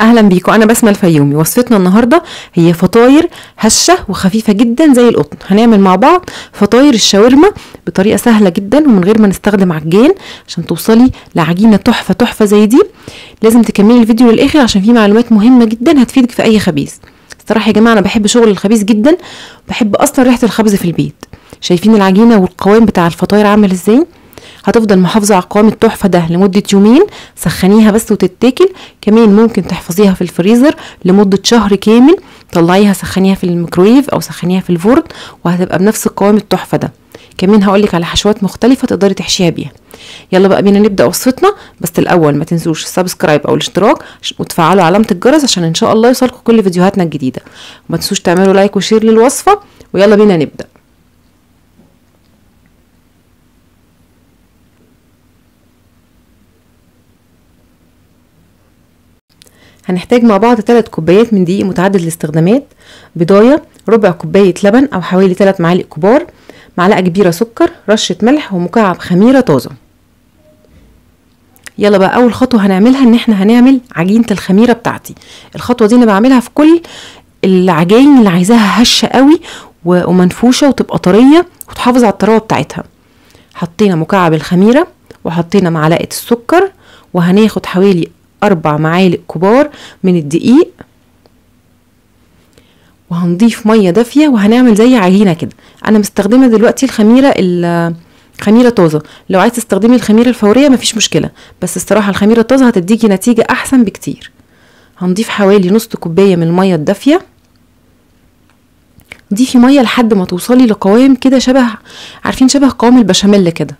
اهلا بيكم انا بسمه الفيومي وصفتنا النهارده هي فطاير هشه وخفيفه جدا زي القطن هنعمل مع بعض فطاير الشاورما بطريقه سهله جدا ومن غير ما نستخدم عجان عشان توصلي لعجينه تحفه تحفه زي دي لازم تكملي الفيديو للاخر عشان فيه معلومات مهمه جدا هتفيدك في اي خبيث الصراحه يا جماعه انا بحب شغل الخبيث جدا بحب اصلا ريحه الخبز في البيت شايفين العجينه والقوام بتاع الفطاير عامل ازاي هتفضل محافظة على القوام التحفة ده لمدة يومين سخنيها بس وتتاكل كمان ممكن تحفظيها في الفريزر لمدة شهر كامل طلعيها سخنيها في الميكرويف او سخنيها في الفرن وهتبقى بنفس القوام التحفة ده كمان هقولك على حشوات مختلفة تقدري تحشيها بيها يلا بقى بينا نبدأ وصفتنا بس الأول ما تنسوش السبسكرايب أو الاشتراك وتفعلوا علامة الجرس عشان إن شاء الله يوصلكم كل فيديوهاتنا الجديدة وما تنسوش تعملوا لايك وشير للوصفة ويلا بينا نبدأ هنحتاج مع بعض 3 كوبايات من دقيق متعدد الاستخدامات بضايه ربع كوبايه لبن او حوالي 3 معالق كبار معلقه كبيره سكر رشه ملح ومكعب خميره طازه يلا بقى اول خطوه هنعملها ان احنا هنعمل عجينه الخميره بتاعتي الخطوه دي انا بعملها في كل العجاين اللي عايزاها هشه قوي ومنفوشه وتبقى طريه وتحافظ على الطراوه بتاعتها حطينا مكعب الخميره وحطينا معلقه السكر وهناخد حوالي أربع معالق كبار من الدقيق وهنضيف مية دافية وهنعمل زي عجينة كده أنا مستخدمة دلوقتي الخميرة الخميرة طازة لو عايز تستخدمي الخميرة الفورية مفيش مشكلة بس الصراحة الخميرة الطازة هتديكي نتيجة أحسن بكتير هنضيف حوالي نص كوباية من المية الدافية ضيفي مية لحد ما توصلي لقوام كده شبه عارفين شبه قوام البشاميل كده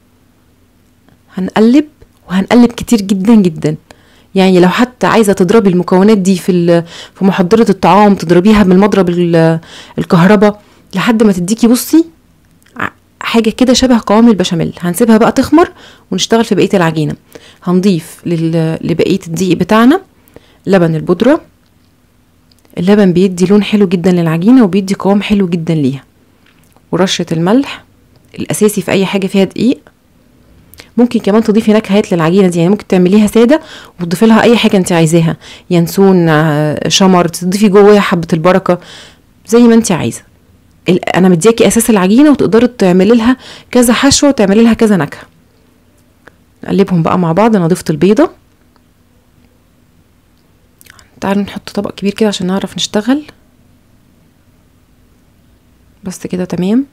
هنقلب وهنقلب كتير جدا جدا يعني لو حتى عايزه تضربي المكونات دي في في محضره الطعام تضربيها بالمضرب الكهرباء لحد ما تديكي بصي حاجه كده شبه قوام البشاميل هنسيبها بقى تخمر ونشتغل في بقيه العجينه هنضيف لبقيه الدقيق بتاعنا لبن البودره اللبن بيدي لون حلو جدا للعجينه وبيدي قوام حلو جدا ليها ورشه الملح الاساسي في اي حاجه فيها دقيق ممكن كمان تضيفي نكهات للعجينه دي يعني ممكن تعمليها ساده وتضيفي لها اي حاجه انت عايزاها ينسون شمر تضيفي جواها حبه البركه زي ما انت عايزه انا مدياكي اساس العجينه وتقدري تعملي لها كذا حشوه وتعملي لها كذا نكهه نقلبهم بقى مع بعض انا ضفت البيضه تعالوا نحط طبق كبير كده عشان نعرف نشتغل بس كده تمام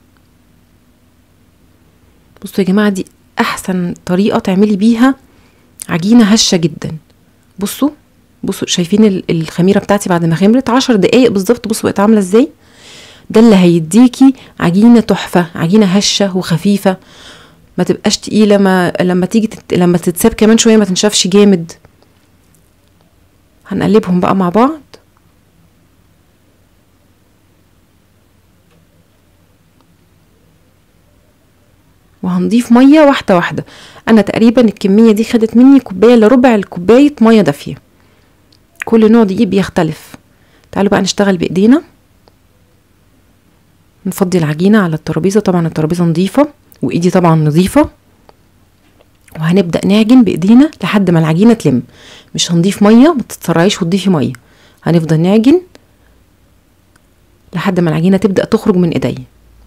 بصوا يا جماعه دي احسن طريقه تعملي بيها عجينه هشه جدا بصوا بصوا شايفين الخميره بتاعتي بعد ما خمرت عشر دقايق بالظبط بصوا بقت عامله ازاي ده اللي هيديكي عجينه تحفه عجينه هشه وخفيفه ما تبقاش تقيله ما لما تيجي تت... لما تتساب كمان شويه ما تنشفش جامد هنقلبهم بقى مع بعض وهنضيف ميه واحده واحده انا تقريبا الكميه دي خدت مني كوبايه الا ربع الكوبايه ميه دافيه كل نوع دقيق بيختلف تعالوا بقى نشتغل بايدينا نفضي العجينه على الترابيزه طبعا الترابيزه نظيفه وايدي طبعا نظيفه وهنبدا نعجن بايدينا لحد ما العجينه تلم مش هنضيف ميه ما تتسرعيش وتضيفي ميه هنفضل نعجن لحد ما العجينه تبدا تخرج من ايديا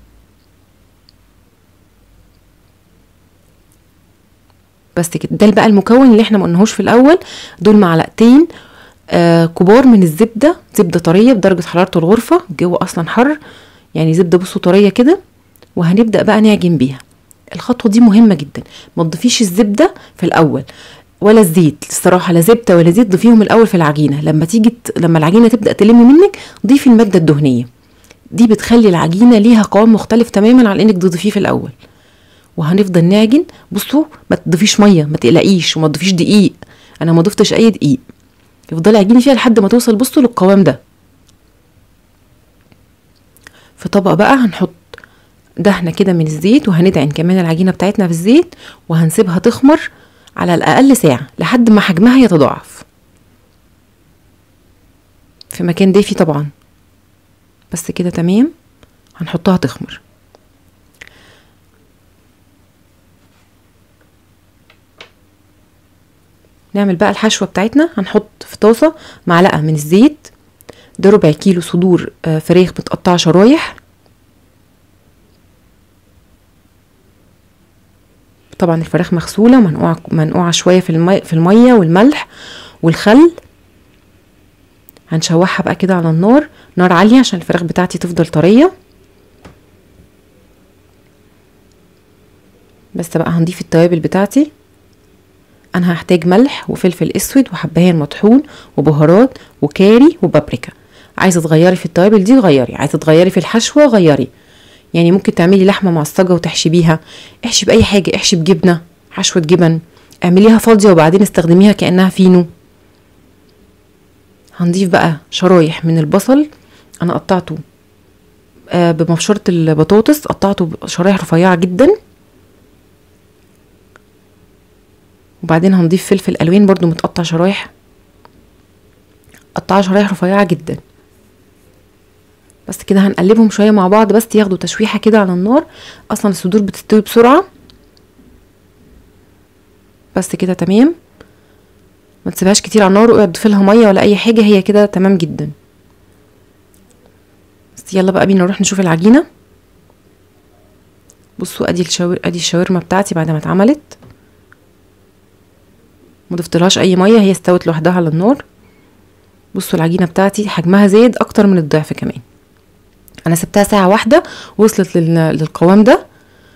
بس كده ده بقى المكون اللي احنا ما قلناهوش في الاول دول معلقتين آه كبار من الزبده زبده طريه بدرجه حراره الغرفه الجو اصلا حر يعني زبده بصوا طريه كده وهنبدا بقى نعجن بيها الخطوه دي مهمه جدا ما تضيفيش الزبده في الاول ولا الزيت الصراحه لا زبده ولا زيت ضيفيهم الاول في العجينه لما تيجي لما العجينه تبدا تلم منك ضيفي الماده الدهنيه دي بتخلي العجينه ليها قوام مختلف تماما عن انك تضيفيه في الاول وهنفضل نعجن بصوا ما تضيفيش ميه ما تقلقيش وما تضيفيش دقيق انا ما ضفتش اي دقيق افضلي عجيني فيها لحد ما توصل بصوا للقوام ده في طبق بقى هنحط دهنه كده من الزيت وهندعن كمان العجينه بتاعتنا في الزيت وهنسيبها تخمر على الاقل ساعه لحد ما حجمها يتضاعف في مكان دافي طبعا بس كده تمام هنحطها تخمر نعمل بقى الحشوة بتاعتنا هنحط في طاسة معلقة من الزيت ده ربع كيلو صدور آه، فراخ متقطعة شرايح طبعا الفراخ مغسولة منقوعة منقوعة شوية في المي في المية والملح والخل هنشوحها بقى كده على النار نار عالية عشان الفراخ بتاعتي تفضل طرية بس بقى هنضيف التوابل بتاعتي انا هحتاج ملح وفلفل اسود وحبهان مطحون وبهارات وكاري وبابريكا عايزه تغيري في التوابل دي غيري عايزه تغيري في الحشوه غيري يعني ممكن تعملي لحمه معصجه وتحشي بيها احشي باي حاجه احشي بجبنه حشوه جبن اعمليها فاضيه وبعدين استخدميها كانها فينو هنضيف بقى شرايح من البصل انا قطعته آه بمبشره البطاطس قطعته شرايح رفيعه جدا وبعدين هنضيف فلفل الوان برضو متقطع شرايح قطعها شرايح رفيعه جدا بس كده هنقلبهم شويه مع بعض بس ياخدوا تشويحه كده على النار اصلا الصدور بتستوي بسرعه بس كده تمام ما تسيبهاش كتير على النار واقعد تضيفي لها ميه ولا اي حاجه هي كده تمام جدا بس يلا بقى بينا نروح نشوف العجينه بصوا ادي الشاور ادي الشاورما بتاعتي بعد ما اتعملت ما ضفتلهاش اي ميه هي استوت لوحدها على النار بصوا العجينه بتاعتي حجمها زاد اكتر من الضعف كمان انا سبتها ساعه واحده وصلت للقوام ده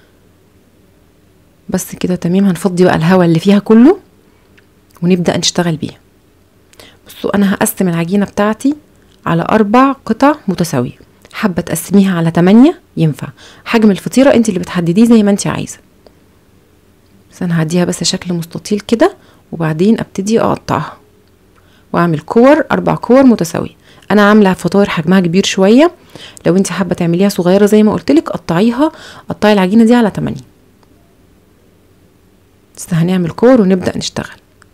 بس كده تمام هنفضي بقى الهواء اللي فيها كله ونبدا نشتغل بيها بصوا انا هقسم العجينه بتاعتي على اربع قطع متساويه حابه تقسميها على تمانية ينفع حجم الفطيره انت اللي بتحدديه زي ما انت عايزه بس انا هديها بس شكل مستطيل كده وبعدين ابتدي اقطعها واعمل كور اربع كور متساويه انا عامله فطاير حجمها كبير شويه لو انت حابه تعمليها صغيره زي ما قلت لك قطعيها قطعي العجينه دي على 8 بس هنعمل كور ونبدا نشتغل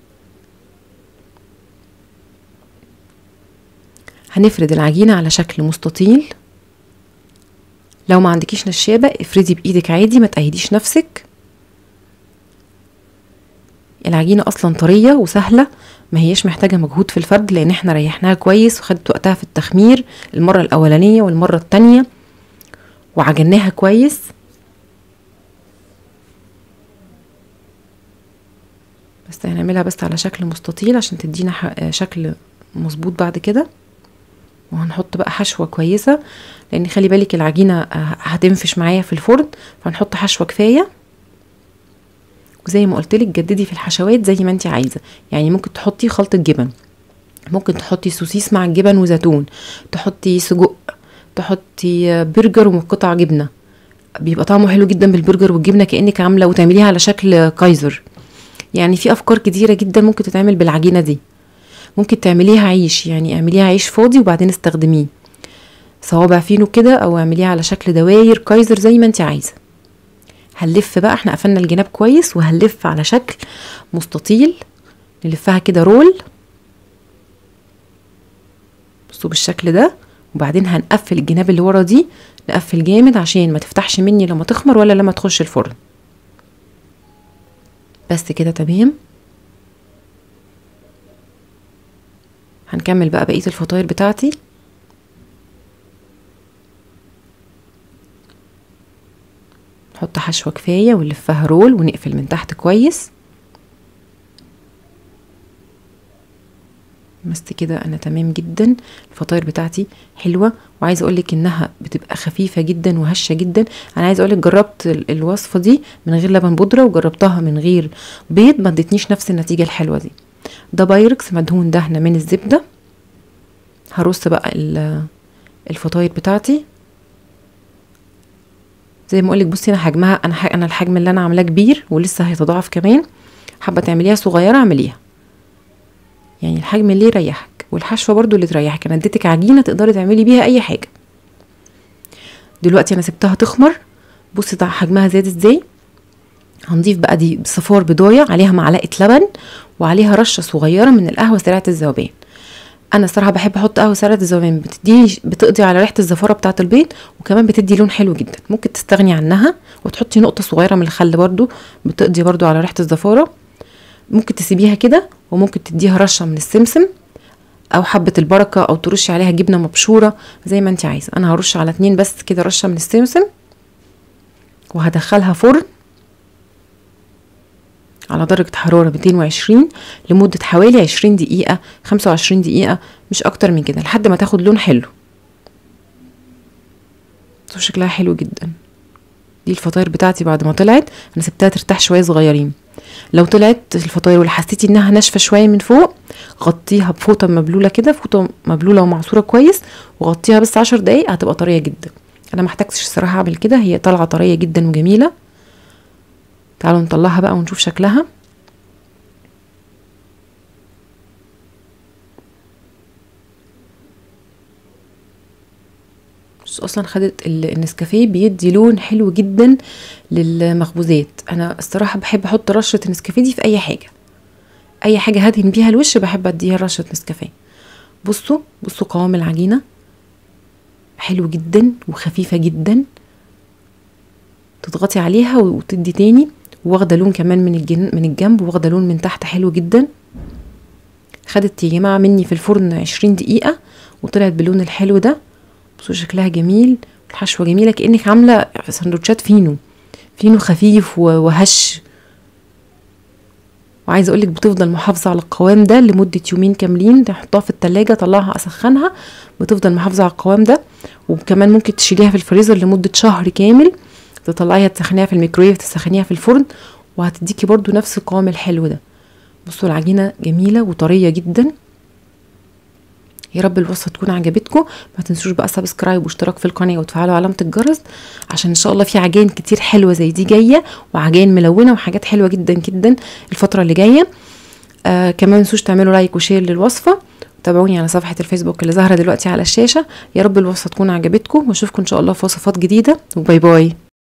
هنفرد العجينه على شكل مستطيل لو ما عندكيش نشابه افردي بايدك عادي ما تأيديش نفسك العجينة أصلا طرية وسهلة ما هيش محتاجة مجهود في الفرد لأن احنا ريحناها كويس وخدت وقتها في التخمير المرة الأولانية والمرة التانية وعجناها كويس بس هنعملها بس على شكل مستطيل عشان تدينا شكل مظبوط بعد كده وهنحط بقى حشوة كويسة لان خلي بالك العجينة هتنفش معايا في الفرن فهنحط حشوة كفاية وزي ما قلت لك جددي في الحشوات زي ما انت عايزه يعني ممكن تحطي خلطه جبن ممكن تحطي سوسيس مع الجبن وزيتون تحطي سجق تحطي برجر وقطع جبنه بيبقى طعمه حلو جدا بالبرجر والجبنه كانك عامله وتعمليها على شكل كايزر يعني في افكار كتيره جدا ممكن تتعمل بالعجينه دي ممكن تعمليها عيش يعني اعمليها عيش فاضي وبعدين استخدميه صوابع فينو كده او اعمليها على شكل دواير كايزر زي ما انت عايزه هنلف بقى احنا قفلنا الجناب كويس وهنلف على شكل مستطيل نلفها كده رول بصوا بالشكل ده وبعدين هنقفل الجناب اللي ورا دي نقفل جامد عشان ما تفتحش مني لما تخمر ولا لما تخش الفرن بس كده تمام هنكمل بقى بقيه الفطاير بتاعتي نحط حشوة كفاية ونلفها رول ونقفل من تحت كويس بس كده انا تمام جدا الفطاير بتاعتي حلوه وعايزه اقولك انها بتبقى خفيفه جدا وهشه جدا انا عايزه اقولك جربت الوصفه دي من غير لبن بودره وجربتها من غير بيض ما ادتنيش نفس النتيجه الحلوه دي ده بايركس مدهون دهنه من الزبده هرص بقى الفطاير بتاعتي زي ما اقولك بصي انا حجمها انا ح... انا الحجم اللي انا عاملاه كبير ولسه هيتضاعف كمان حابه تعمليها صغيره اعمليها يعني الحجم اللي يريحك والحشوه برضو اللي تريحك انا اديتك عجينه تقدري تعملي بيها اي حاجه دلوقتي انا سبتها تخمر بصي ده حجمها زاد ازاي هنضيف بقى دي صفار بضايه عليها معلقه لبن وعليها رشه صغيره من القهوه سريعه الذوبان انا الصراحه بحب احط قهوه سريعه الذوبان بتدي بتقضي على ريحه الزفاره بتاعه البيض وكمان بتدي لون حلو جدا ممكن تستغني عنها وتحطي نقطه صغيره من الخل برضو بتقضي برضو على ريحه الزفاره ممكن تسيبيها كده وممكن تديها رشه من السمسم او حبه البركه او ترشي عليها جبنه مبشوره زي ما انت عايزه انا هرش على اتنين بس كده رشه من السمسم وهدخلها فرن على درجة حرارة 220 لمدة حوالي 20 دقيقة 25 دقيقة مش أكتر من كده لحد ما تاخد لون حلو شكلها حلو جدا دي الفطاير بتاعتي بعد ما طلعت انا سبتها ترتاح شويه صغيرين لو طلعت الفطاير واللي حسيتي انها ناشفه شويه من فوق غطيها بفوطه مبلوله كده فوطه مبلوله ومعصوره كويس وغطيها بس عشر دقايق هتبقى طريه جدا انا محتاجتش الصراحه اعمل كده هي طالعه طريه جدا وجميله تعالوا نطلعها بقى ونشوف شكلها بص اصلا خدت النسكافيه بيدي لون حلو جدا للمخبوزات انا الصراحه بحب احط رشه النسكافيه دي في اي حاجه اي حاجه هدهن بيها الوش بحب اديها رشه نسكافيه بصوا بصوا قوام العجينه حلو جدا وخفيفه جدا تضغطي عليها وتدي تاني واخده لون كمان من الجن من الجنب واخده لون من تحت حلو جدا خدت يا جماعه مني في الفرن عشرين دقيقه وطلعت باللون الحلو ده بصوا شكلها جميل الحشوه جميله كانك عامله سندوتشات فينو فينو خفيف وهش وعايزه اقولك بتفضل محافظه على القوام ده لمده يومين كاملين تحطها في التلاجة طلعها اسخنها بتفضل محافظه على القوام ده وكمان ممكن تشيليها في الفريزر لمده شهر كامل تطلعيها تسخنيها في الميكرويف تسخنيها في الفرن وهتديكي برضو نفس القوام الحلو ده بصوا العجينه جميله وطريه جدا يا رب الوصفه تكون عجبتكم ما تنسوش بقى سبسكرايب واشتراك في القناه وتفعلوا علامه الجرس عشان ان شاء الله في عجائن كتير حلوه زي دي جايه وعجائن ملونه وحاجات حلوه جدا جدا الفتره اللي جايه آه كمان ما تنسوش تعملوا لايك وشير للوصفه تابعوني على صفحه الفيسبوك اللي ظاهره دلوقتي على الشاشه يا رب الوصفه تكون عجبتكم واشوفكم ان شاء الله في وصفات جديده وباي باي